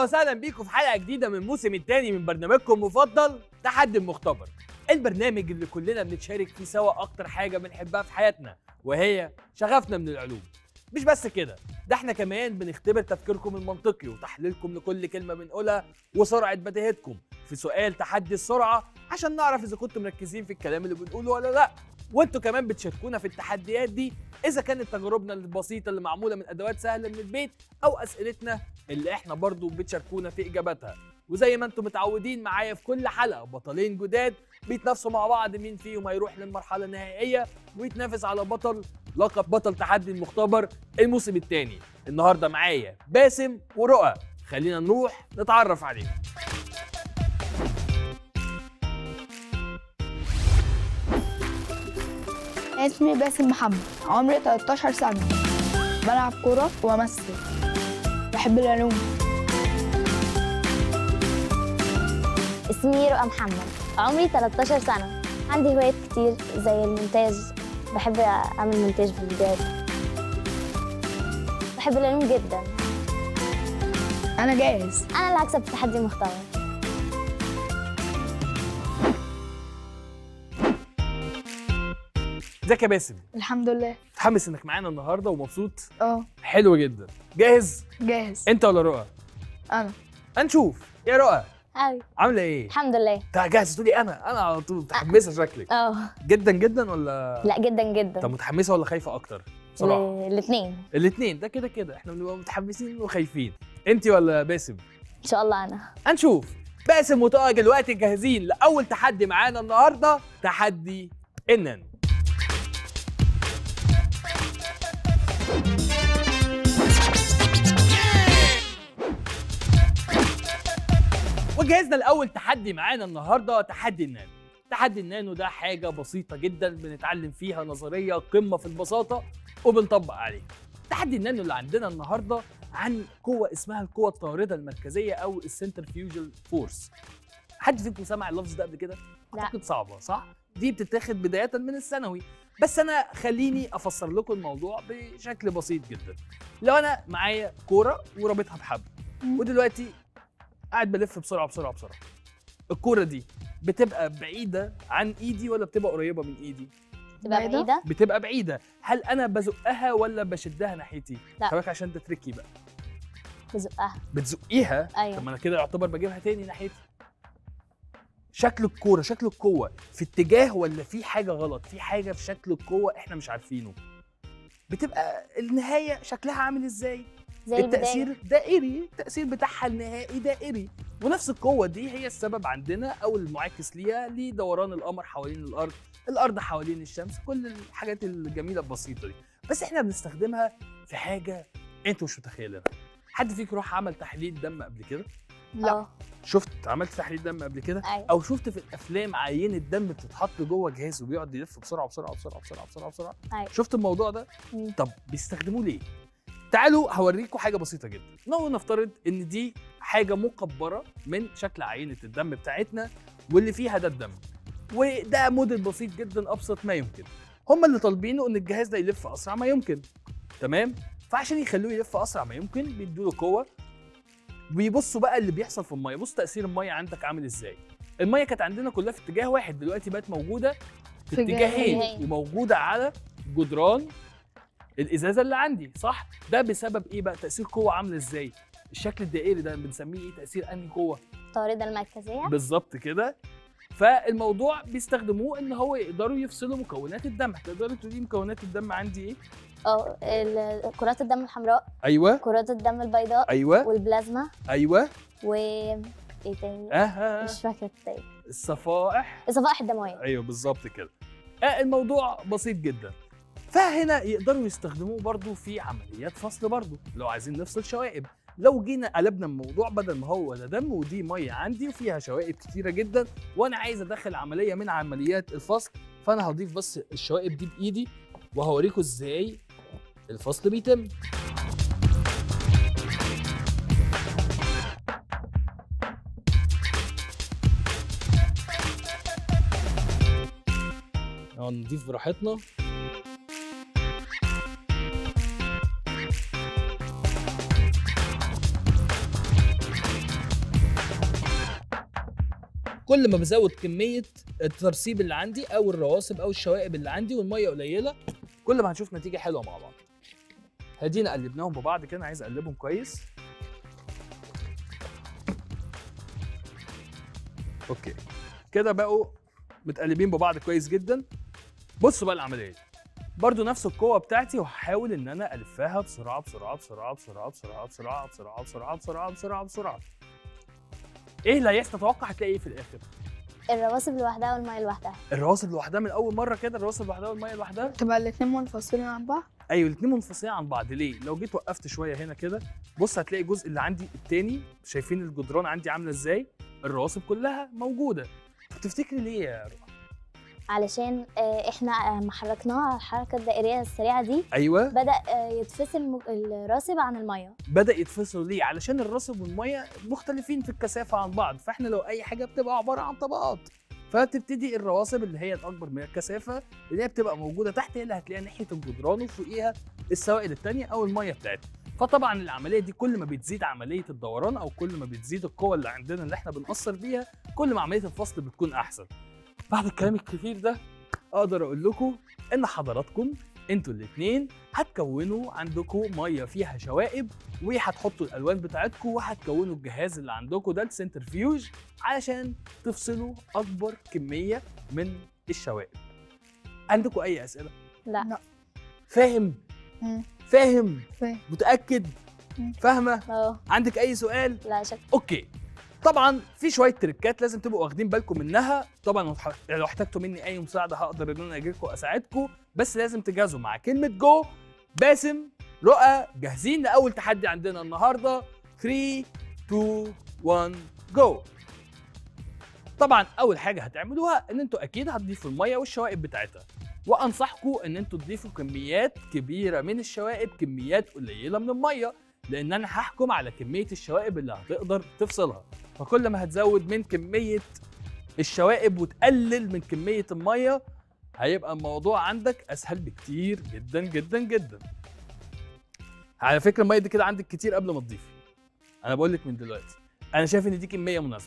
وسهلا بيكم في حلقه جديده من الموسم الثاني من برنامجكم المفضل تحدي المختبر البرنامج اللي كلنا بنتشارك فيه سوا اكتر حاجه بنحبها في حياتنا وهي شغفنا من العلوم مش بس كده ده احنا كمان بنختبر تفكيركم المنطقي وتحليلكم لكل كلمه بنقولها وسرعه بديهتكم في سؤال تحدي السرعه عشان نعرف اذا كنتم مركزين في الكلام اللي بنقوله ولا لا وانتوا كمان بتشاركونا في التحديات دي اذا كانت تجاربنا البسيطه اللي معموله من ادوات سهله من البيت او اسئلتنا اللي احنا برضو بتشاركونا في اجاباتها وزي ما انتم متعودين معايا في كل حلقه بطلين جداد بيتنافسوا مع بعض مين فيهم هيروح للمرحله النهائيه ويتنافس على بطل لقب بطل تحدي المختبر الموسم الثاني النهارده معايا باسم ورؤى خلينا نروح نتعرف عليهم اسمي باسم محمد عمري 13 سنة بلعب كورة وبمثل بحب العلوم اسمي رؤى محمد عمري 13 سنة عندي هوايات كتير زي المونتاج بحب أعمل مونتاج في الفيديوهات بحب العلوم جدا أنا جاهز أنا اللي هكسب في تحدي المختبر ازيك يا باسم الحمد لله متحمس انك معانا النهارده ومبسوط اه حلو جدا جاهز جاهز انت ولا رؤى أنا هنشوف يا رؤى أوي عامله ايه الحمد لله انت جاهز تقولي انا انا على طول متحمسه شكلك اه جدا جدا ولا لا جدا جدا طب متحمسه ولا خايفه اكتر بصراحه الاثنين الاثنين ده كده كده احنا بنبقى متحمسين وخايفين انت ولا باسم إن شاء الله أنا هنشوف باسم وطاقه دلوقتي جاهزين لاول تحدي معانا النهارده تحدي النانو وجهزنا لاول تحدي معانا النهارده تحدي النانو تحدي النانو ده حاجه بسيطه جدا بنتعلم فيها نظريه قمه في البساطه وبنطبق عليها تحدي النانو اللي عندنا النهارده عن قوه اسمها القوه الطارده المركزيه او السنترفيوجل فورس حد فيكم سمع اللفظ ده قبل كده لا. اعتقد صعبه صح دي بتتاخد بدايه من الثانوي بس انا خليني افسر لكم الموضوع بشكل بسيط جدا لو انا معايا كوره ورابطها بحبل مم. ودلوقتي قاعد بلف بسرعه بسرعه بسرعه الكوره دي بتبقى بعيده عن ايدي ولا بتبقى قريبه من ايدي تبقى بعيدة؟ بعيدة بتبقى بعيده هل انا بزقها ولا بشدها ناحيتي لا. خلي بالك عشان ده تريكي بقى بزقها بتزقيها أيوة. طب ما انا كده يعتبر بجيبها تاني ناحيتي شكل الكوره شكل القوه في اتجاه ولا في حاجه غلط في حاجه في شكل القوه احنا مش عارفينه بتبقى النهايه شكلها عامل ازاي زي التاثير البداية دائري التاثير بتاعها النهائي دائري ونفس القوه دي هي السبب عندنا او المعاكس ليها لدوران القمر حوالين الارض الارض حوالين الشمس كل الحاجات الجميله البسيطه دي بس احنا بنستخدمها في حاجه انتوا مش متخيلينها حد فيكم راح عمل تحليل دم قبل كده لا اه شفت عملت تحليل دم قبل كده أيوة او شفت في الافلام عينه دم بتتحط جوه جهاز وبيقعد يلف بسرعه بسرعه بسرعه بسرعه بسرعه بسرعه أيوة. شفت الموضوع ده مم. طب بيستخدموه ليه تعالوا هوريكم حاجه بسيطه جدا لو نفترض ان دي حاجه مكبره من شكل عينه الدم بتاعتنا واللي فيها ده الدم وده موديل بسيط جدا ابسط ما يمكن هم اللي طالبينه ان الجهاز ده يلف اسرع ما يمكن تمام فعشان يخلوه يلف اسرع ما يمكن بيدوا له قوه ويبصوا بقى اللي بيحصل في الميه بص تاثير الميه عندك عامل ازاي الميه كانت عندنا كلها في اتجاه واحد دلوقتي بقت موجوده في في اتجاهين اتجاهين. وموجوده على جدران الازازه اللي عندي صح ده بسبب ايه بقى تاثير قوه عامله ازاي الشكل الدائري ده بنسميه ايه تاثير انهي قوه الطاردة المركزية بالظبط كده فالموضوع بيستخدموه ان هو يقدروا يفصلوا مكونات الدم تقدري تقولي مكونات الدم عندي ايه اه ال- كرات الدم الحمراء ايوه كرات الدم البيضاء ايوه والبلازما ايوه و ايه تاني اها مش فاكرة التاني الصفائح الصفائح الدموية ايوه بالظبط كده آه الموضوع بسيط جدا فهنا يقدروا يستخدموه برضو في عمليات فصل برضو لو عايزين نفصل شوائب لو جينا قلبنا الموضوع بدل ما هو ده دم ودي ميه عندي وفيها شوائب كتيره جدا وانا عايز ادخل عمليه من عمليات الفصل فانا هضيف بس الشوائب دي بايدي وهوريكم ازاي الفصل بيتم نقعد نضيف براحتنا كل ما بزود كميه الترسيب اللي عندي او الرواسب او الشوائب اللي عندي والميه قليله كل ما هنشوف نتيجه حلوه مع بعض هدينا قلبناهم ببعض كده أنا عايز اقلبهم كويس اوكي كده بقوا متقلبين ببعض كويس جدا بصوا بقى العمليه دي برضو نفس القوه بتاعتي وهحاول ان انا الفها بسرعه بسرعه بسرعه بسرعه بسرعه بسرعه بسرعه بسرعه بسرعه بسرعه بسرعه ايه اللي هيحصل تتوقع هتلاقي ايه في الاخر الرواسب لوحدها والميه لوحدها الرواسب لوحدها من اول مره كده الرواسب لوحدها والميه لوحدها تبقى الاتنين منفصلين عن بعض ايوه الاثنين منفصلين عن بعض ليه لو جيت وقفت شويه هنا كده بص هتلاقي الجزء اللي عندي التاني شايفين الجدران عندي عامله ازاي الرواسب كلها موجوده طب تفتكري ليه يا رؤى علشان آه، احنا آه، ما حركناها الحركه الدائريه السريعه دي ايوه بدا آه، يتفصل م- الراسب عن الميه بدا يتفصلوا ليه علشان الراسب والميه مختلفين في الكثافه عن بعض فاحنا لو اي حاجه بتبقى عباره عن طبقات فتبتدي الرواسب اللي هي الاكبر من الكثافه اللي هي بتبقى موجوده تحت هي اللي هتلاقيها ناحيه الجدران وفوقيها السوائل التانية او الميه بتاعتها فطبعا العمليه دي كل ما بتزيد عمليه الدوران او كل ما بتزيد القوه اللي عندنا اللي احنا بنأثر بيها كل ما عمليه الفصل بتكون احسن بعد الكلام الكتير ده اقدر اقول لكم ان حضراتكم انتوا الاثنين هتكونوا عندكم ميه فيها شوائب وهتحطوا الالوان بتاعتكم وهتكونوا الجهاز اللي عندكم ده السنترفيوج علشان تفصلوا اكبر كميه من الشوائب عندكم اي اسئله لا فاهم مم. فاهم فاهم متاكد مم. فاهمه اه عندك اي سؤال لا شك اوكي طبعا في شويه تريكات لازم تبقوا واخدين بالكم منها طبعا لو ح- لو احتجتوا مني اي مساعده هقدر ان انا اجيلكم اساعدكم بس لازم تجهزوا مع كلمه جو باسم رؤى جاهزين لاول تحدي عندنا النهارده 3 2 1 جو طبعا اول حاجه هتعملوها ان انتوا اكيد هتضيفوا الميه والشوائب بتاعتها وانصحكم ان انتوا تضيفوا كميات كبيره من الشوائب كميات قليله من الميه لان انا هحكم على كميه الشوائب اللي هتقدر تفصلها فكل ما هتزود من كميه الشوائب وتقلل من كميه الميه هيبقى الموضوع عندك اسهل بكتير جدا جدا جدا على فكره الميه دي كده عندك كتير قبل ما تضيفي انا بقول لك من دلوقتي انا شايف ان دي كميه مناسبه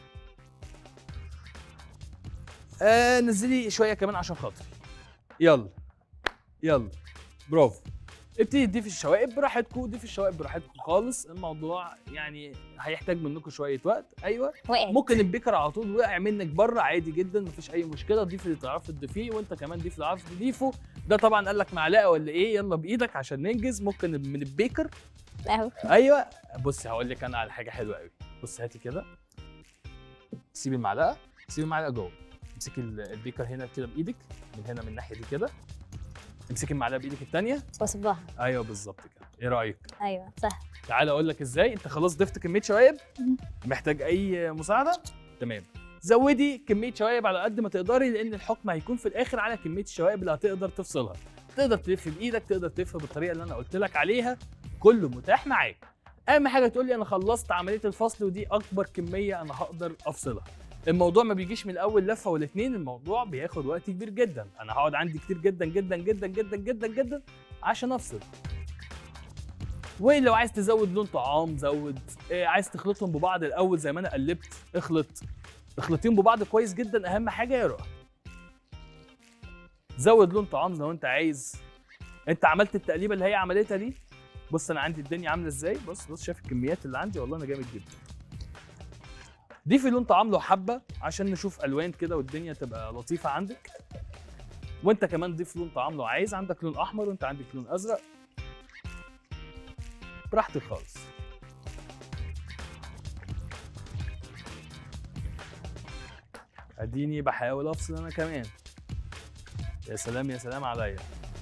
آه نزلي شويه كمان عشان خاطري يلا يلا برافو ابتدي تضيف الشوائب براحتكم ضيف الشوائب براحتكم خالص الموضوع يعني هيحتاج منكم شويه وقت ايوه وقعت ممكن البيكر على طول وقع منك بره عادي جدا مفيش اي مشكله ضيف اللي تعرفي تضيفيه وانت كمان ضيف اللي تعرف تضيفه ده طبعا قال لك معلقه ولا ايه يلا بايدك عشان ننجز ممكن من البيكر اهو ايوه بص هقول لك انا على حاجه حلوه قوي بص هاتي كده سيبي المعلقه سيبي المعلقه جوه امسكي ال- البيكر هنا كده بايدك من هنا من الناحيه دي كده امسكي المعلقه بايدك الثانيه وصبها ايوه بالظبط كده ايه رايك ايوه سهل تعالى اقول لك ازاي انت خلاص ضفت كميه شوائب مم. محتاج اي مساعده تمام زودي كميه شوائب على قد ما تقدري لان الحكم هيكون في الاخر على كميه الشوائب اللي هتقدر تفصلها تقدر تلف بايدك تقدر تلف بالطريقه اللي انا قلت لك عليها كله متاح معاك اهم حاجه تقول لي انا خلصت عمليه الفصل ودي اكبر كميه انا هقدر افصلها الموضوع ما بيجيش من اول لفه ولا اتنين الموضوع بياخد وقت كبير جدا انا هقعد عندي كتير جدا جدا جدا جدا جدا جدا عشان افصل ولو عايز تزود لون طعام زود إيه عايز تخلطهم ببعض الاول زي ما انا قلبت اخلط اخلطيهم ببعض كويس جدا اهم حاجه يا رؤى زود لون طعام لو انت عايز انت عملت التقليبه اللي هي عملتها دي بص انا عندي الدنيا عامله ازاي بص بص شايف الكميات اللي عندي والله انا جامد جدا ضيفي لون طعام لو حبه عشان نشوف الوان كده والدنيا تبقى لطيفه عندك وانت كمان ضيف لون طعام لو عايز عندك لون احمر وانت عندك لون ازرق براحتك خالص اديني بحاول افصل انا كمان يا سلام يا سلام عليا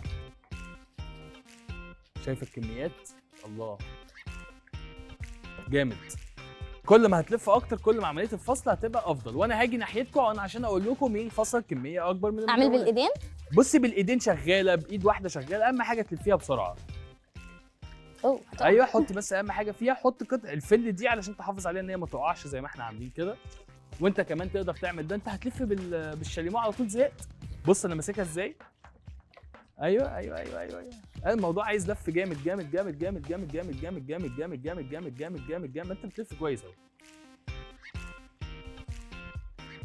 شايف الكميات الله جامد كل ما هتلف اكتر كل ما عمليه الفصل هتبقى افضل وانا هاجي ناحيتكم انا عشان اقول لكم مين فصل كميه اكبر من اعمل المكونات. بالايدين بصي بالايدين شغاله بايد واحده شغاله اهم حاجه تلفيها بسرعه اوه هتقع. ايوه حطي بس اهم حاجه فيها حط قطع الفل دي علشان تحافظ عليها ان هي ما تقعش زي ما احنا عاملين كده وانت كمان تقدر تعمل ده انت هتلف بال... بالشاليمو على طول زهقت بص انا ماسكها ازاي ايوه ايوه ايوه ايوه ايوه الموضوع عايز لف جامد جامد جامد جامد جامد جامد جامد جامد جامد جامد جامد جامد جامد جامد انت بتلف كويس اهو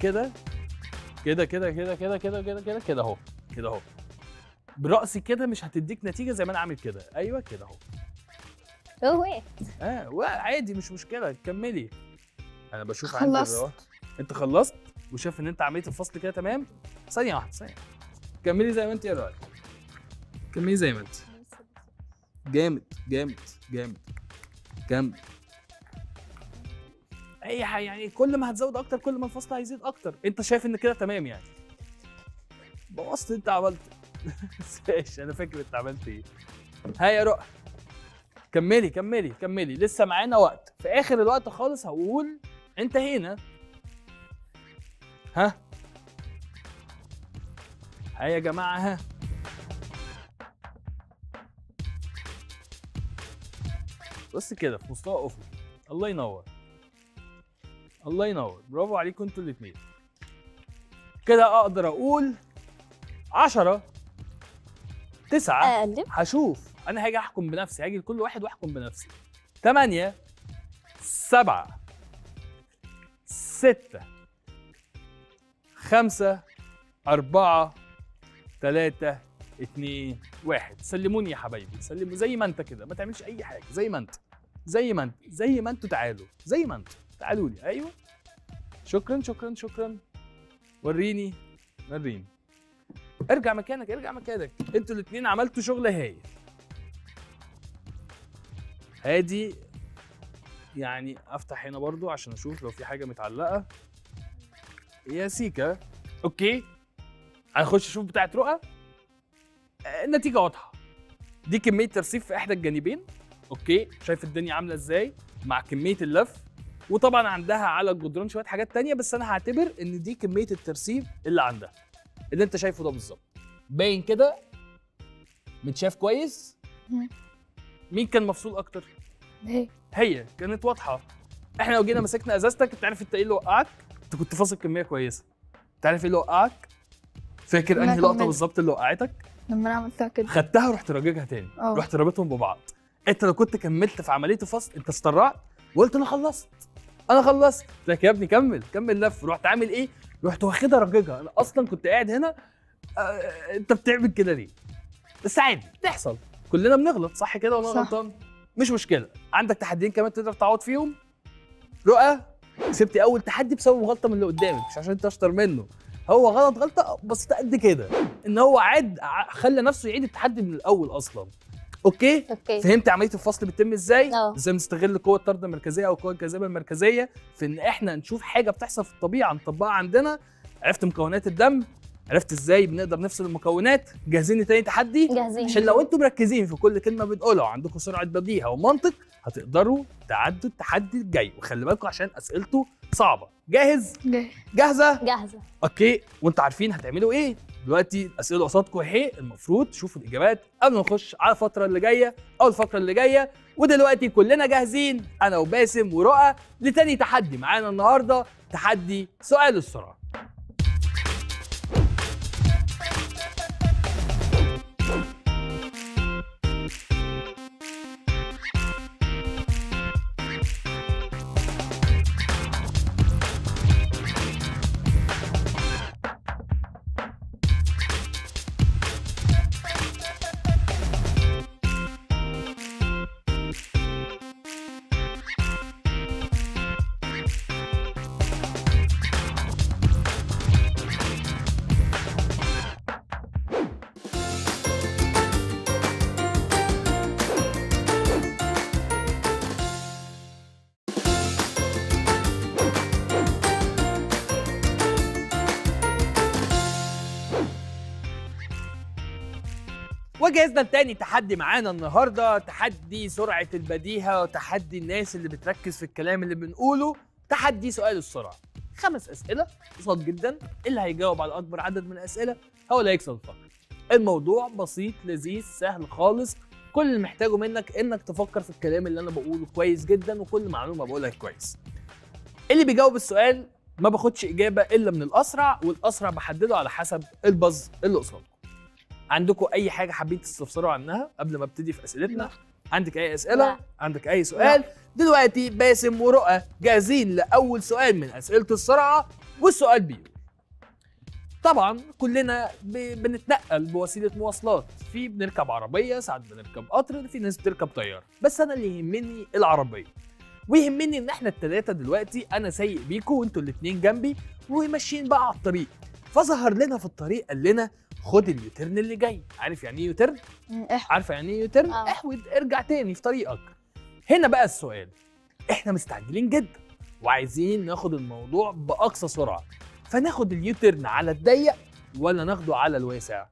كده كده كده كده كده كده كده كده كده اهو كده اهو براسي كده مش هتديك نتيجه زي ما انا عامل كده ايوه كده اهو هو ايه اه وا- عادي مش مشكله كملي انا بشوف عندي خلصت. الرواق. انت خلصت وشايف ان انت عمليه الفصل كده تمام ثانيه واحده ثانيه كملي زي ما انت ايه رايك كملي زي ما انت جامد جامد جامد جامد اي حاجه يعني كل ما هتزود اكتر كل ما الفصل هيزيد اكتر انت شايف ان كده تمام يعني بوظت انت عملت ماشي انا فاكر انت عملت ايه ها يا رؤى كملي كملي كملي لسه معانا وقت في اخر الوقت خالص هقول انتهينا ها ها يا جماعه ها بص كده في مستوى افقي الله ينور الله ينور برافو عليكم انتوا الاثنين كده اقدر اقول عشرة تسعة اقلب هشوف انا هاجي احكم بنفسي هاجي لكل واحد واحكم بنفسي ثمانية سبعة ستة خمسة أربعة ثلاثة اتنين واحد سلموني يا حبايبي سلموا زي ما انت كده ما تعملش أي حاجة زي ما انت زي ما انت زي ما انتوا تعالوا زي ما انتوا تعالوا لي أيوه شكرا شكرا شكرا وريني وريني ارجع مكانك ارجع مكانك انتوا الاثنين عملتوا شغل هايل هادي يعني افتح هنا برضو عشان اشوف لو في حاجه متعلقه يا سيكا اوكي هنخش اشوف بتاعت رؤى آه، النتيجه واضحه دي كميه ترسيب في احدى الجانبين اوكي شايف الدنيا عامله ازاي مع كميه اللف وطبعا عندها على الجدران شويه حاجات تانية بس انا هعتبر ان دي كميه الترسيب اللي عندها اللي انت شايفه ده بالظبط باين كده متشاف كويس مم. مين كان مفصول اكتر ليه؟ هي كانت واضحه احنا لو جينا مسكنا ازازتك انت عارف انت ايه اللي وقعك انت كنت فاصل كميه كويسه انت عارف ايه اللي وقعك فاكر لا انهي لقطه كمل. بالظبط اللي وقعتك لما انا عملتها كده خدتها ورحت راجعها تاني اه. رحت رابطهم ببعض انت لو كنت كملت في عمليه الفصل انت استرعت وقلت انا خلصت انا خلصت قلت لك يا ابني كمل كمل لف رحت عامل ايه رحت واخدها راجعها انا اصلا كنت قاعد هنا آه انت بتعمل كده ليه بس عادي بتحصل كلنا بنغلط صح كده ولا أنا صح. غلطان مش مشكله عندك تحديين كمان تقدر تعوض فيهم رؤى كسبتي اول تحدي بسبب غلطه من اللي قدامك مش عشان انت اشطر منه هو غلط غلطه بسيطه قد كده ان هو عاد ع- خلى نفسه يعيد التحدي من الاول اصلا اوكي اوكي فهمت عمليه الفصل بتتم ازاي اه. ازاي بنستغل قوه الطرد المركزيه او قوه الجاذبيه المركزيه في ان احنا نشوف حاجه بتحصل في الطبيعه نطبقها عندنا عرفت مكونات الدم عرفت ازاي بنقدر نفصل المكونات جاهزين لتاني تحدي جاهزين عشان لو انتوا مركزين في كل كلمه بنقولها وعندكم سرعه بديهه ومنطق هتقدروا تعدوا التحدي الجاي وخلي بالكم عشان اسئلته صعبه جاهز جاي جاهزه جاهزه اوكي وانتوا عارفين هتعملوا ايه دلوقتي الاسئله قصادكم اهي المفروض تشوفوا الاجابات قبل ما نخش على الفتره اللي جايه او الفقره اللي جايه ودلوقتي كلنا جاهزين انا وباسم ورؤى لتاني تحدي معانا النهارده تحدي سؤال السرعه وجهزنا لتاني تحدي معانا النهارده تحدي سرعه البديهه وتحدي الناس اللي بتركز في الكلام اللي بنقوله تحدي سؤال السرعه خمس اسئله بسيط جدا اللي هيجاوب على اكبر عدد من الاسئله هو اللي هيكسب الفقره الموضوع بسيط لذيذ سهل خالص كل اللي محتاجه منك انك تفكر في الكلام اللي انا بقوله كويس جدا وكل معلومه بقولها كويس اللي بيجاوب السؤال ما باخدش اجابه الا من الاسرع والاسرع بحدده على حسب الباز اللي قصادكم عندكم اي حاجه حابين تستفسروا عنها قبل ما ابتدي في اسئلتنا لا. عندك اي اسئله لا. عندك اي سؤال دلوقتي باسم ورؤى جاهزين لاول سؤال من اسئله السرعه والسؤال بيقول طبعا كلنا ب... بنتنقل بوسيله مواصلات في بنركب عربيه ساعات بنركب قطر في ناس بتركب طياره بس انا اللي يهمني العربيه ويهمني ان احنا التلاتة دلوقتي انا سايق بيكو وانتوا الاتنين جنبي وماشيين بقى على الطريق فظهر لنا في الطريق قال لنا خد اليوترن اللي جاي عارف يعني ايه يوترن مم، احنا عارفه يعني ايه يوترن آه. احود ارجع تاني في طريقك هنا بقى السؤال احنا مستعجلين جدا وعايزين ناخد الموضوع باقصى سرعه فناخد اليوترن على الضيق ولا ناخده على الواسع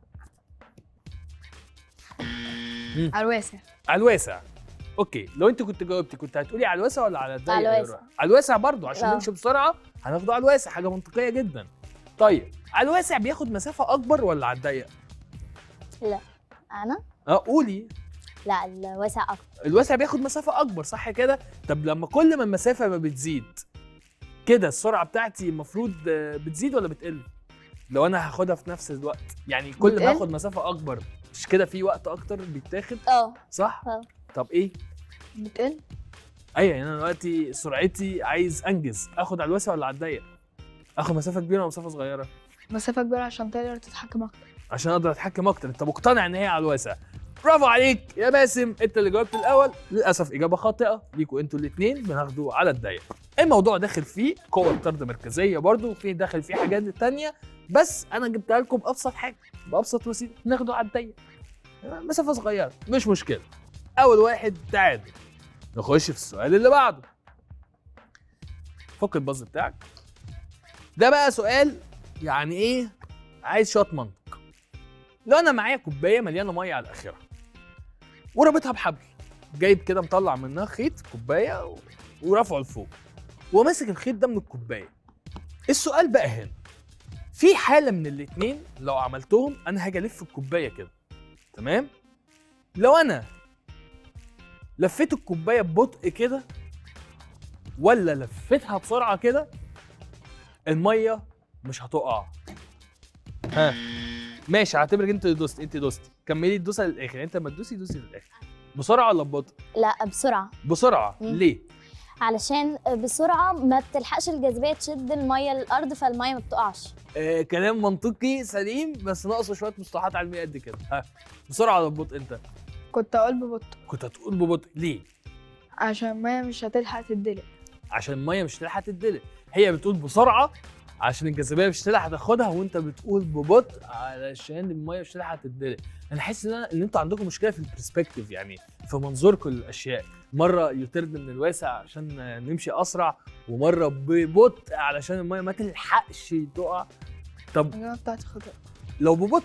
على الواسع على الواسع اوكي لو انت كنت جاوبتي كنت هتقولي على الواسع ولا على الضيق على يا الواسع. روح؟ على الواسع برضه عشان آه. نمشي بسرعه هناخده على الواسع حاجه منطقيه جدا طيب على الواسع بياخد مسافه اكبر ولا على الضيق انا اه قولي لا الواسع اكتر الواسع بياخد مسافة أكبر صح كده؟ طب لما كل ما المسافة ما بتزيد كده السرعة بتاعتي المفروض آه، بتزيد ولا بتقل؟ لو أنا هاخدها في نفس الوقت يعني كل ما بتقل. آخد مسافة أكبر مش كده في وقت أكتر بيتاخد اه صح؟ آه. طب إيه؟ بتقل أيوه يعني أنا دلوقتي سرعتي عايز أنجز آخد على الواسع ولا على الضيق؟ آخد مسافة كبيرة ولا مسافة صغيرة؟ مسافة كبيرة عشان تقدر تتحكم أكتر عشان اقدر اتحكم اكتر انت مقتنع ان هي على الواسع برافو عليك يا باسم انت اللي جاوبت الاول للاسف اجابه خاطئه ليكوا انتوا الاثنين بناخده على الضيق الموضوع داخل فيه قوه طرد مركزيه برضو وفي داخل فيه حاجات تانية بس انا جبتها لكم بابسط حاجه بابسط وسيله ناخده على الضيق مسافه صغيره مش مشكله اول واحد تعادل نخش في السؤال اللي بعده فك الباص بتاعك ده بقى سؤال يعني ايه عايز شويه منطق لو انا معايا كوبايه مليانه ميه على اخرها ورابطها بحبل جايب كده مطلع منها خيط كوبايه و- ورافعه لفوق وماسك الخيط ده من الكوبايه السؤال بقى هنا في حاله من الاتنين لو عملتهم انا هاجي الف الكوبايه كده تمام لو انا لفيت الكوبايه ببطء كده ولا لفيتها بسرعه كده الميه مش هتقع ها ماشي هعتبرك انت اللي دوست انت دوستي كملي الدوسه للاخر انت لما تدوسي دوسي للاخر بسرعه ولا ببطء لا بسرعه بسرعه مم. ليه علشان بسرعه ما بتلحقش الجاذبيه تشد الميه للارض فالميه ما بتقعش آه كلام منطقي سليم بس ناقصه شويه مصطلحات علميه قد كده ها بسرعه ولا ببطء انت كنت أقول ببطء كنت هتقول ببطء ليه عشان المية مش هتلحق تدلق عشان الميه مش هتلحق تدلق هي بتقول بسرعه عشان الجاذبيه مش هتلحق تاخدها وانت بتقول ببطء علشان الميه مش هتلحق تدلق انا حاسس ان أنا- ان انتوا عندكم مشكله في البرسبكتيف يعني في منظوركم للاشياء مره يطرد من الواسع عشان نمشي اسرع ومره ببطء علشان الميه ما تلحقش تقع طب الإجابة بتاعتي خطأ لو ببطء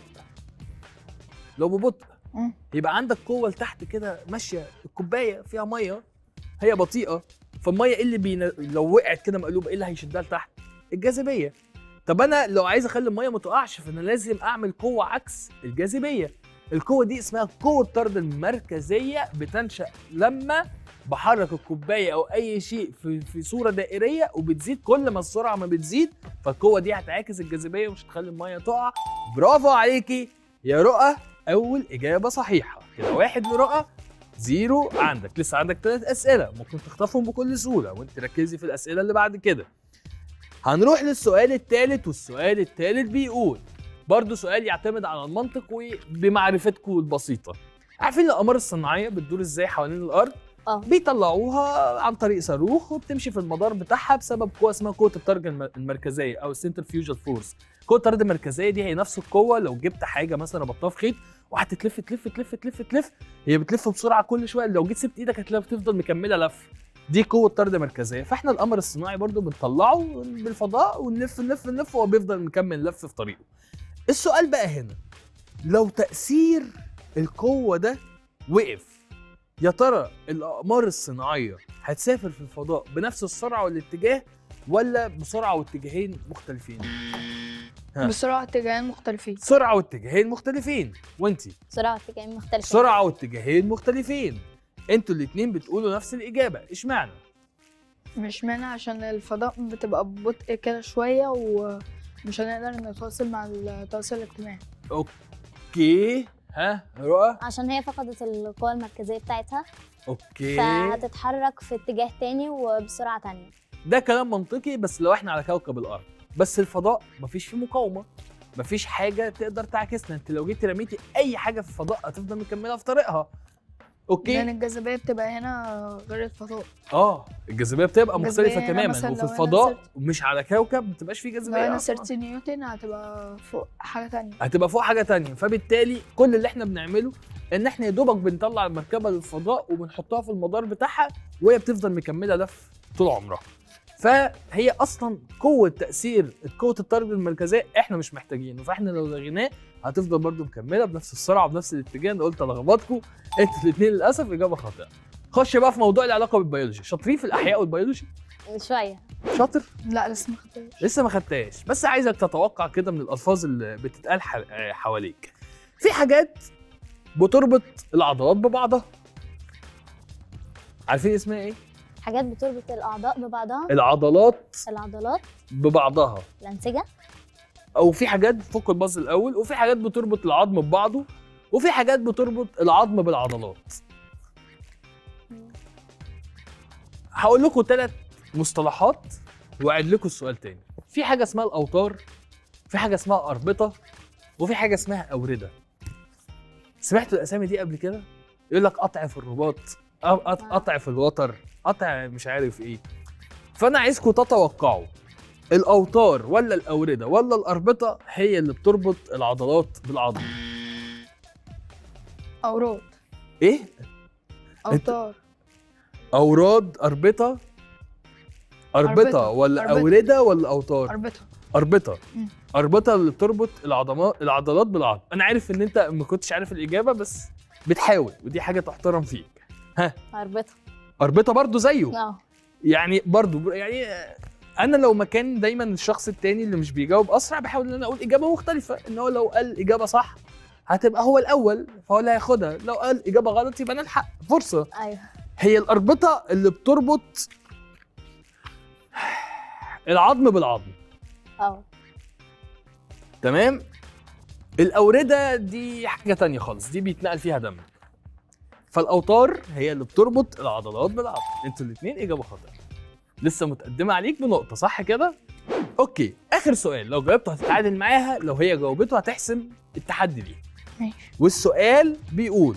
لو ببطء مم. يبقى عندك قوه لتحت كده ماشيه الكوبايه فيها ميه هي بطيئه فالميه ايه اللي بين... لو وقعت كده مقلوبه ايه اللي هيشدها لتحت الجاذبيه طب انا لو عايز اخلي الميه ما تقعش فانا لازم اعمل قوه عكس الجاذبيه القوه دي اسمها قوه طرد المركزيه بتنشا لما بحرك الكوبايه او اي شيء في في صوره دائريه وبتزيد كل ما السرعه ما بتزيد فالقوه دي هتعاكس الجاذبيه ومش هتخلي الميه تقع برافو عليكي يا رؤى اول اجابه صحيحه كده واحد لرؤى زيرو عندك لسه عندك ثلاث اسئله ممكن تخطفهم بكل سهوله وانت ركزي في الاسئله اللي بعد كده هنروح للسؤال الثالث والسؤال الثالث بيقول برضه سؤال يعتمد على المنطق وبمعرفتكم البسيطه عارفين الاقمار الصناعيه بتدور ازاي حوالين الارض اه بيطلعوها عن طريق صاروخ وبتمشي في المدار بتاعها بسبب قوه اسمها قوه الطرد الم- المركزيه او السنترفيوجال فورس قوه الطرد المركزيه دي هي نفس القوه لو جبت حاجه مثلا ربطتها في خيط وهتتلف تلف تلف تلف تلف هي بتلف بسرعه كل شويه لو جيت سبت ايدك هتلاقيها بتفضل مكمله لف دي قوه طرد مركزيه فاحنا القمر الصناعي برضو بنطلعه بالفضاء ونلف نلف نلف وهو بيفضل مكمل لف في طريقه السؤال بقى هنا لو تاثير القوه ده وقف يا ترى الاقمار الصناعيه هتسافر في الفضاء بنفس السرعه والاتجاه ولا بسرعه واتجاهين مختلفين ها. بسرعة اتجاهين مختلفين سرعه واتجاهين مختلفين وانتي بسرعه اتجاهين مختلفين سرعه واتجاهين مختلفين انتوا الاتنين بتقولوا نفس الاجابه اشمعنى مش مانع عشان الفضاء بتبقى ببطء كده شوية ومش هنقدر نتواصل مع التواصل الاجتماعي اوكي ها رؤى عشان هي فقدت القوة المركزية بتاعتها اوكي فهتتحرك في اتجاه تاني وبسرعة تانية ده كلام منطقي بس لو احنا على كوكب الارض بس الفضاء مفيش فيه مقاومه مفيش حاجه تقدر تعكسنا انت لو جيت رميتي اي حاجه في الفضاء هتفضل مكمله في طريقها اوكي لان الجاذبيه بتبقى هنا غير الفضاء اه الجاذبيه بتبقى الجاذبية مختلفه هنا تماما مثلاً وفي لو هنا الفضاء صرت- مش على كوكب ما بتبقاش فيه لو جاذبيه انا أصلاً. 30 نيوتن هتبقى فوق حاجه تانية هتبقى فوق حاجه تانية فبالتالي كل اللي احنا بنعمله ان احنا يا دوبك بنطلع المركبه للفضاء وبنحطها في المدار بتاعها وهي بتفضل مكمله لف طول عمرها فهي اصلا قوه تاثير قوه الطرد المركزيه احنا مش محتاجينه فاحنا لو لغيناه هتفضل برضو مكمله بنفس السرعه وبنفس الاتجاه انا قلت الخبطكم انتوا الاثنين للاسف اجابه خاطئه خش بقى في موضوع له علاقه بالبيولوجي شاطرين في الاحياء والبيولوجي شويه شاطر لا لسه ما خدتهاش لسه ما خدتهاش بس عايزك تتوقع كده من الالفاظ اللي بتتقال ح- آه، حواليك في حاجات بتربط العضلات ببعضها عارفين اسمها ايه حاجات بتربط الاعضاء ببعضها العضلات العضلات ببعضها الانسجه او في حاجات فوق الباص الاول وفي حاجات بتربط العظم ببعضه وفي حاجات بتربط العظم بالعضلات هقول لكم ثلاث مصطلحات واعد لكم السؤال تاني في حاجه اسمها الاوتار في حاجه اسمها اربطه وفي حاجه اسمها اورده سمعتوا الاسامي دي قبل كده يقول لك قطع في الرباط أو قط- قطع في الوتر قطع مش عارف ايه فانا عايزكم تتوقعوا الاوتار ولا الاورده ولا الاربطه هي اللي بتربط العضلات بالعظم اوراد ايه اوتار اوراد اربطه اربطه أربطة. ولا أربطة. اورده ولا اوتار اربطه اربطه مم. اربطه اللي بتربط العضلات العضلات بالعظم انا عارف ان انت ما كنتش عارف الاجابه بس بتحاول ودي حاجه تحترم فيك اربطها اربطه برضو زيه اه يعني برضو يعني آه، انا لو مكان دايما الشخص التاني اللي مش بيجاوب اسرع بحاول ان انا اقول اجابه مختلفه ان هو لو قال اجابه صح هتبقى هو الاول فهو اللي هياخدها لو قال اجابه غلط يبقى نلحق فرصه ايوه هي الاربطه اللي بتربط العظم بالعظم اه تمام الاورده دي حاجه تانية خالص دي بيتنقل فيها دم فالاوتار هي اللي بتربط العضلات بالعظم انتوا الاثنين اجابه خاطئه لسه متقدمه عليك بنقطه صح كده اوكي اخر سؤال لو جاوبته هتتعادل معاها لو هي جاوبته هتحسم التحدي دي ماشي والسؤال بيقول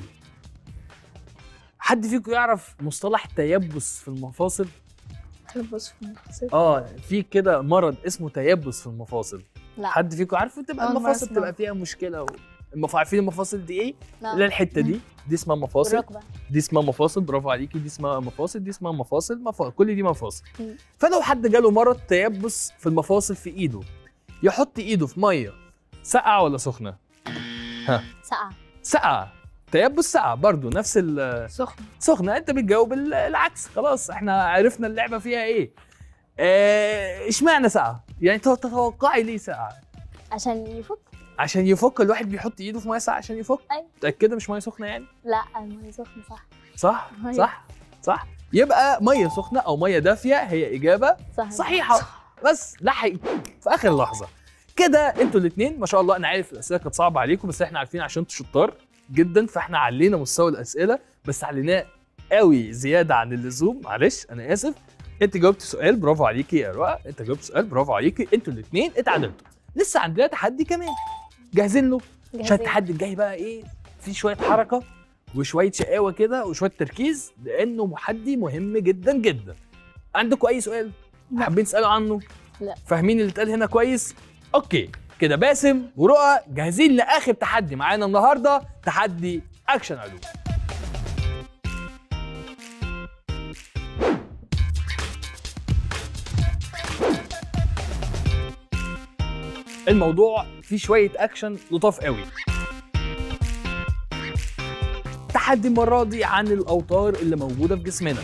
حد فيكم يعرف مصطلح تيبس في المفاصل تلبس في المفاصل اه في كده مرض اسمه تيبس في المفاصل لا حد فيكم عارفه تبقى أول مرة المفاصل أسمع. تبقى فيها مشكله و... المف... عارفين المفاصل دي ايه؟ لا لا الحته دي دي اسمها مفاصل الركبه دي اسمها مفاصل برافو عليكي دي اسمها مفاصل دي اسمها مفاصل مفاصل كل دي مفاصل مم. فلو حد جاله مرض تيبس في المفاصل في ايده يحط ايده في ميه ساقعه ولا سخنه؟ ساقعه ساقعه تيبس ساقعه برضو نفس ال سخن سخنه انت بتجاوب ال- العكس خلاص احنا عرفنا اللعبه فيها ايه آه، اشمعنى ساقعه يعني تو- تتوقعي ليه ساقعه عشان يفك عشان يفك الواحد بيحط ايده في ميه ساقعه عشان يفك أيوة. متاكده مش ميه سخنه يعني لا الميه سخنه صح صح أيوة. صح صح يبقى ميه سخنه او ميه دافيه هي اجابه صح صحيحه بس لحق في اخر لحظه كده انتوا الاثنين ما شاء الله انا عارف الاسئله كانت صعبه عليكم بس احنا عارفين عشان انتوا شطار جدا فاحنا علينا مستوى الاسئله بس عليناه قوي زياده عن اللزوم معلش انا اسف انت جاوبت سؤال برافو عليكي يا رؤى انت جاوبت سؤال برافو عليكي انتوا الاثنين اتعادلتوا لسه عندنا تحدي كمان جاهزين له عشان جاهزين. التحدي الجاي بقى ايه في شويه حركه وشويه شقاوه كده وشويه تركيز لانه محدي مهم جدا جدا عندكم اي سؤال لا. حابين تسالوا عنه لا. فاهمين اللي اتقال هنا كويس اوكي كده باسم ورؤى جاهزين لاخر تحدي معانا النهارده تحدي اكشن علوم الموضوع فيه شويه اكشن لطاف قوي تحدي المره دي عن الاوتار اللي موجوده في جسمنا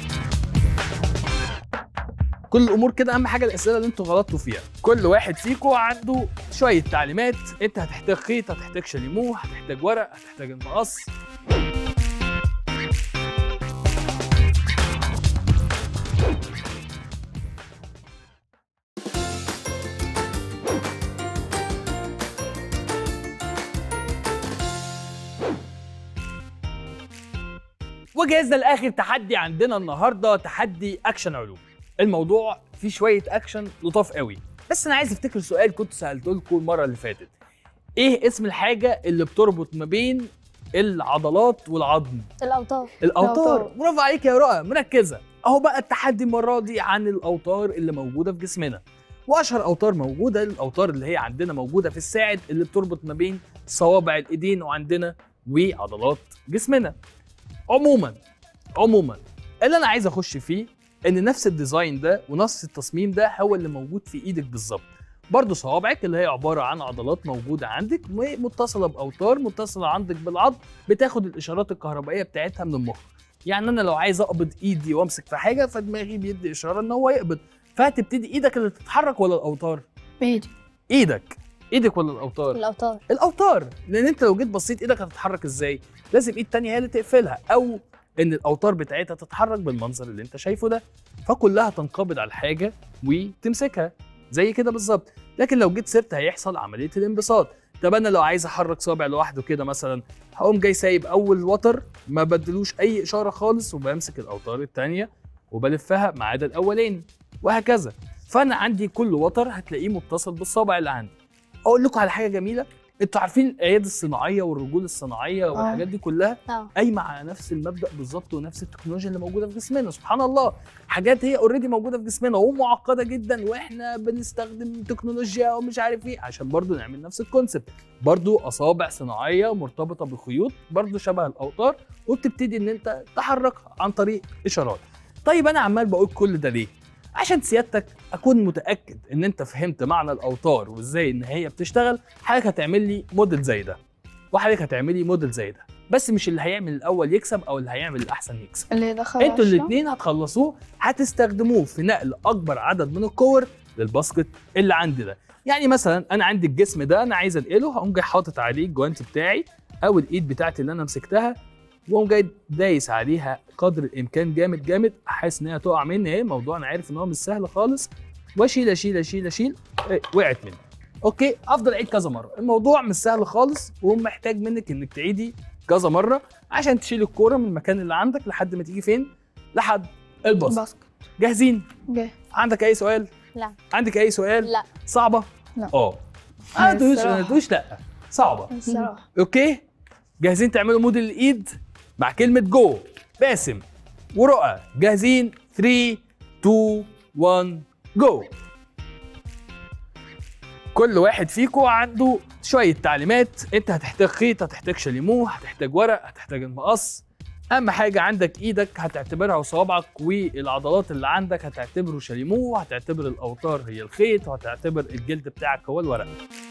كل الامور كده اهم حاجه الاسئله اللي انتوا غلطتوا فيها كل واحد فيكم عنده شويه تعليمات انت هتحتاج خيط هتحتاج شاليمو هتحتاج ورق هتحتاج المقص وجهزنا لاخر تحدي عندنا النهارده تحدي اكشن علوم الموضوع فيه شويه اكشن لطاف قوي بس انا عايز افتكر سؤال كنت سالته لكم المره اللي فاتت ايه اسم الحاجه اللي بتربط ما بين العضلات والعظم الاوتار الاوتار الأوتار. برافو عليك يا رؤى مركزه اهو بقى التحدي المره دي عن الاوتار اللي موجوده في جسمنا واشهر اوتار موجوده الاوتار اللي هي عندنا موجوده في الساعد اللي بتربط ما بين صوابع الايدين وعندنا وعضلات جسمنا عموما عموما اللي انا عايز اخش فيه ان نفس الديزاين ده ونفس التصميم ده هو اللي موجود في ايدك بالظبط برضه صوابعك اللي هي عباره عن عضلات موجوده عندك ومتصله باوتار متصله عندك بالعظم بتاخد الاشارات الكهربائيه بتاعتها من المخ يعني انا لو عايز اقبض ايدي وامسك في حاجه فدماغي بيدي اشاره ان هو يقبض فهتبتدي ايدك اللي تتحرك ولا الاوتار ايدي ايدك ايدك ولا الاوتار الاوتار الاوتار لان انت لو جيت بصيت ايدك هتتحرك ازاي لازم ايد تانية هي اللي تقفلها او ان الاوتار بتاعتها تتحرك بالمنظر اللي انت شايفه ده فكلها تنقبض على الحاجه وتمسكها زي كده بالظبط لكن لو جيت سبت هيحصل عمليه الانبساط طب انا لو عايز احرك صابع لوحده كده مثلا هقوم جاي سايب اول وتر ما بدلوش اي اشاره خالص وبمسك الاوتار التانية وبلفها ما عدا الاولاني وهكذا فانا عندي كل وتر هتلاقيه متصل بالصابع اللي عندي اقول لكم على حاجه جميله انتوا عارفين الايادي الصناعيه والرجول الصناعيه والحاجات دي كلها اه قايمه على نفس المبدا بالظبط ونفس التكنولوجيا اللي موجوده في جسمنا سبحان الله حاجات هي اوريدي موجوده في جسمنا ومعقده جدا واحنا بنستخدم تكنولوجيا ومش عارف ايه عشان برضو نعمل نفس الكونسبت برضو اصابع صناعيه مرتبطه بخيوط برضو شبه الاوتار وبتبتدي ان انت تحركها عن طريق اشارات طيب انا عمال بقول كل ده ليه عشان سيادتك اكون متاكد ان انت فهمت معنى الاوتار وازاي ان هي بتشتغل حضرتك هتعمل لي موديل زي ده وحضرتك هتعملي موديل زي ده بس مش اللي هيعمل الاول يكسب او اللي هيعمل الاحسن يكسب اللي يدخل انتوا عشرة. الاثنين هتخلصوه هتستخدموه في نقل اكبر عدد من الكور للباسكت اللي عندي ده يعني مثلا انا عندي الجسم ده انا عايز انقله هقوم جاي حاطط عليه الجوانتي بتاعي او الايد بتاعتي اللي انا مسكتها واقوم جاي دايس عليها قدر الامكان جامد جامد حاسس ان هي تقع مني ايه الموضوع انا عارف ان هو مش سهل خالص واشيل اشيل اشيل اشيل إيه وقعت مني اوكي افضل اعيد كذا مره الموضوع مش سهل خالص ومحتاج منك انك تعيدي كذا مره عشان تشيل الكوره من المكان اللي عندك لحد ما تيجي فين لحد الباسكت باسكت جاهزين جه عندك اي سؤال لا عندك اي سؤال لا صعبه لا. اه ما تقولش ما الصراحة. تقولش لا صعبه الصراحه اوكي جاهزين تعملوا موديل الايد مع كلمه جو باسم ورؤى جاهزين 3 2 1 جو كل واحد فيكم عنده شويه تعليمات انت هتحتاج خيط هتحتاج شاليمو هتحتاج ورق هتحتاج المقص اهم حاجه عندك ايدك هتعتبرها وصوابعك والعضلات اللي عندك هتعتبره شاليمو وهتعتبر الاوتار هي الخيط وهتعتبر الجلد بتاعك هو الورق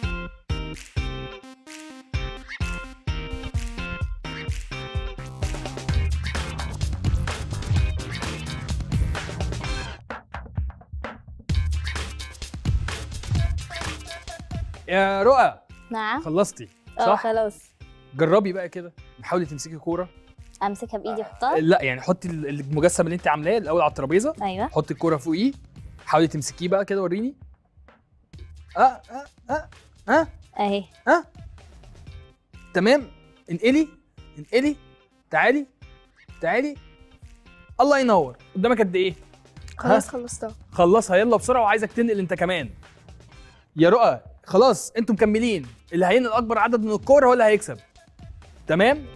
يا رؤى نعم خلصتي اه صح خلاص جربي بقى كده حاولي تمسكي كوره امسكها بايدي احطها لا يعني حطي ال- المجسم اللي انت عاملاه الاول على الترابيزه ايوه حطي الكوره فوقيه حاولي تمسكيه بقى كده وريني اه اه اه اه اهي تمام انقلي انقلي تعالي تعالي الله ينور قدامك قد ايه خلاص خلصتها خلصها يلا بسرعه وعايزك تنقل انت كمان يا رؤى خلاص انتوا مكملين اللي هينقل اكبر عدد من الكور هو اللي هيكسب تمام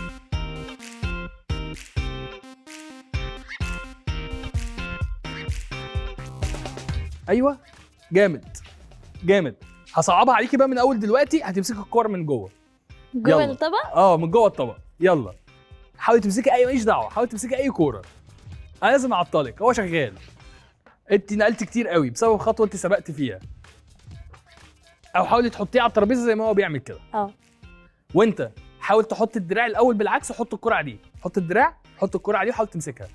ايوه جامد جامد هصعبها عليكي بقى من اول دلوقتي هتمسكي الكور من جوه جوه يلا. الطبق اه من جوه الطبق يلا حاولي تمسكي اي ماليش دعوه حاولي تمسكي اي كوره انا لازم اعطلك هو شغال انت نقلت كتير قوي بسبب خطوه انت سبقت فيها او حاولي تحطيه على الترابيزه زي ما هو بيعمل كده اه وانت حاول تحط الدراع الاول بالعكس وحط الكره عليه حط الدراع حط الكره عليه وحاول تمسكها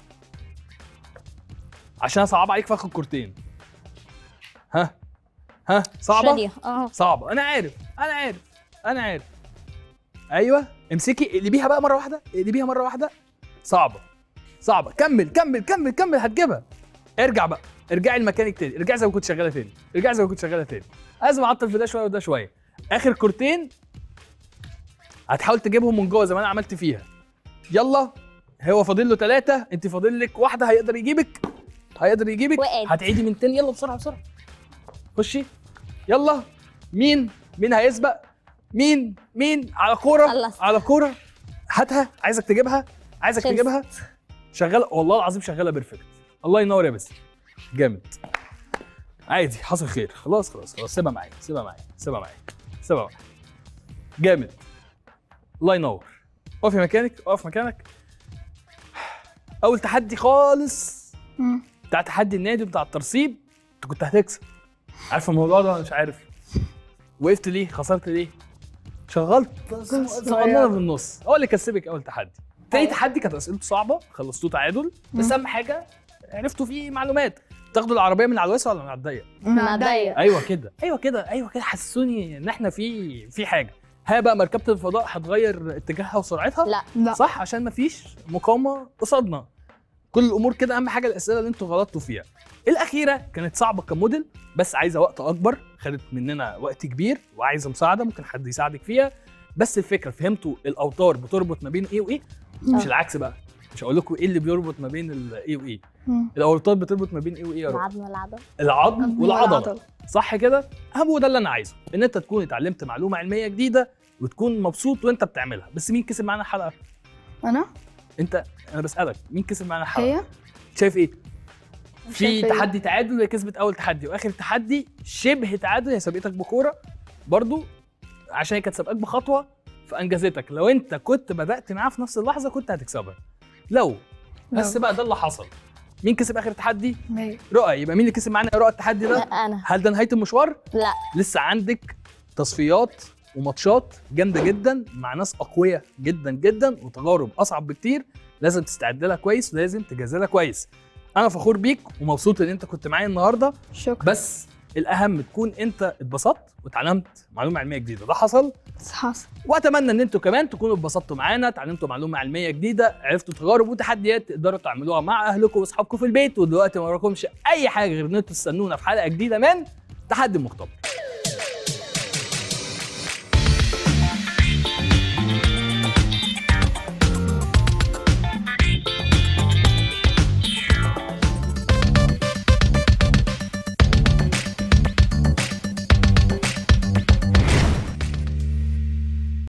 عشان اصعب عليك في اخر كورتين ها ها صعبه شادية اه صعبة أنا عارف أنا عارف أنا عارف أيوه امسكي اقلبيها بقى مرة واحدة اقلبيها مرة واحدة صعبة صعبة كمل كمل كمل كمل هتجيبها ارجع بقى ارجعي لمكانك تاني ارجعي زي ما كنت شغالة تاني ارجعي زي ما كنت شغالة تاني لازم اعطل في ده شوية وده شوية آخر كورتين هتحاول تجيبهم من جوه زي ما أنا عملت فيها يلا هو فاضل له ثلاثة أنت فاضل لك واحدة هيقدر يجيبك هيقدر يجيبك وقعت. هتعيدي من تاني يلا بسرعة بسرعة خشي يلا مين مين هيسبق مين مين على كوره خلصت. على كوره هاتها عايزك تجيبها عايزك شلت. تجيبها شغاله والله العظيم شغاله بيرفكت الله ينور يا باسم جامد عادي حصل خير خلاص خلاص خلاص سيبها معايا سيبها معايا سيبها معايا سيبها معايا جامد الله ينور اقف مكانك اقف مكانك اول تحدي خالص مم. بتاع تحدي النادي بتاع الترسيب انت كنت هتكسب عارف الموضوع ده ولا مش عارف وقفت ليه خسرت ليه شغلت صغننه في النص هو اللي كسبك اول تحدي تاني أيوة. تحدي كانت اسئلته صعبه خلصتوه تعادل بس مم. اهم حاجه عرفتوا فيه معلومات تاخدوا العربيه من على الواسع ولا من على الضيق من على الضيق. ايوه كده ايوه كده ايوه كده حسسوني ان احنا في في حاجه ها بقى مركبه الفضاء هتغير اتجاهها وسرعتها لا لا صح عشان مفيش مقاومه قصادنا كل الامور كده اهم حاجه الاسئله اللي انتوا غلطتوا فيها الاخيره كانت صعبه كموديل بس عايزه وقت اكبر خدت مننا وقت كبير وعايزه مساعده ممكن حد يساعدك فيها بس الفكره فهمتوا الاوتار بتربط ما بين ايه وايه مش آه. العكس بقى مش هقول لكم ايه اللي بيربط ما بين الايه وايه مم. الاوتار بتربط ما بين ايه وايه يا رب العظم والعضل العظم والعضله والعضلة. صح كده هو ده اللي انا عايزه ان انت تكون اتعلمت معلومه علميه جديده وتكون مبسوط وانت بتعملها بس مين كسب معانا الحلقه انا انت انا بسالك مين كسب معانا الحلقه هي شايف ايه في شايف إيه؟ تحدي تعادل هي كسبت اول تحدي واخر تحدي شبه تعادل هي سبقتك بكوره برضو عشان هي كانت سابقاك بخطوه فانجزتك لو انت كنت بدات معاها في نفس اللحظه كنت هتكسبها لو بس لو. بقى ده اللي حصل مين كسب اخر تحدي هي رؤى يبقى مين اللي كسب معانا يا رؤى التحدي لا ده انا هل ده نهايه المشوار لا لسه عندك تصفيات وماتشات جامده جدا مع ناس اقوياء جدا جدا وتجارب اصعب بكتير لازم تستعد لها كويس ولازم تجهز لها كويس انا فخور بيك ومبسوط ان انت كنت معايا النهارده شكرا بس الاهم تكون انت اتبسطت واتعلمت معلومه علميه جديده ده حصل بس حصل واتمنى ان انتوا كمان تكونوا اتبسطتوا معانا اتعلمتوا معلومه علميه جديده عرفتوا تجارب وتحديات تقدروا تعملوها مع اهلكم واصحابكم في البيت ودلوقتي ما وراكمش اي حاجه غير ان انتوا تستنونا في حلقه جديده من تحدي مختبر